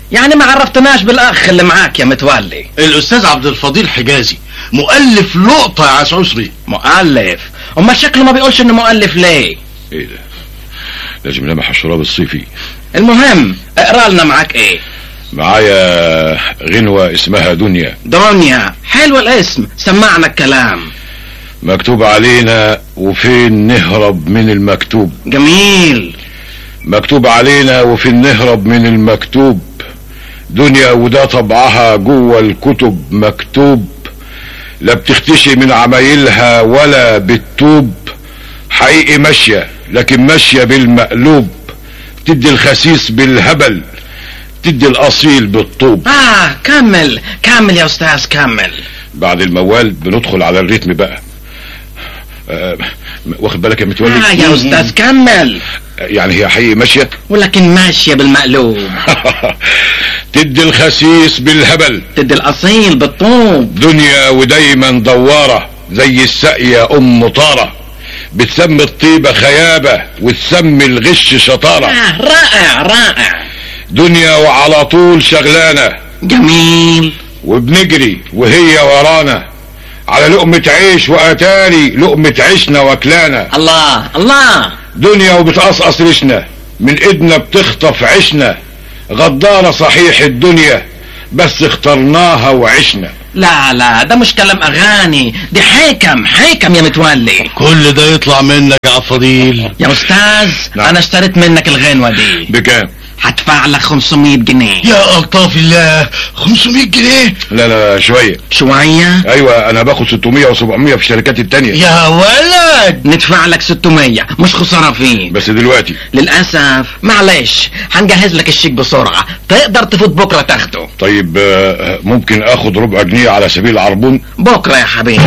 يعني ما عرفتناش بالاخ اللي معاك يا متولي الاستاذ عبد الفضيل حجازي مؤلف لقطة يا عسعسري مؤلف امال شكله ما بيقولش انه مؤلف ليه ايه ده لازم لمح الشراب الصيفي المهم اقرا لنا معاك ايه معايا غنوة اسمها دنيا دنيا حلو الاسم سمعنا الكلام مكتوب علينا وفين نهرب من المكتوب جميل مكتوب علينا وفين نهرب من المكتوب دنيا وده طبعها جوه الكتب مكتوب لا بتختشي من عمايلها ولا بتتوب حقيقي ماشية لكن ماشية بالمقلوب تدي الخسيس بالهبل تدي الاصيل بالطوب اه كمل كمل يا استاذ كمل بعد الموال بندخل على الريتم بقى آه واخد بالك يا متولي اه يا استاذ كمل يعني هي حقيقي ماشية ولكن ماشية بالمقلوب تدي الخسيس بالهبل تدي الاصيل بالطوب دنيا ودايما دوارة زي الساقية ام طارة بتسمي الطيبة خيابة وتسمي الغش شطارة آه رائع رائع دنيا وعلى طول شغلانة جميل وبنجري وهي ورانا على لقمة عيش واتاري لقمة عيشنا واكلانا الله الله دنيا وبتقصقص ريشنا من ايدنا بتخطف عشنا غدارة صحيح الدنيا بس اخترناها وعشنا لا لا ده مش كلام اغاني دي حكم حكم يا متولي كل ده يطلع منك يا عبد الفضيل يا استاذ نعم. انا اشتريت منك الغنوة دي بكام هدفع لك 500 جنيه يا الطاف الله 500 جنيه لا لا شوية شوية ايوه انا باخد 600 و700 في الشركات التانية يا ولد ندفع لك 600 مش خسارة فيه بس دلوقتي للأسف معلش هنجهز لك الشيك بسرعة تقدر تفوت بكرة تاخده طيب آه، ممكن اخد ربع جنيه على سبيل العربون بكرة يا حبيبي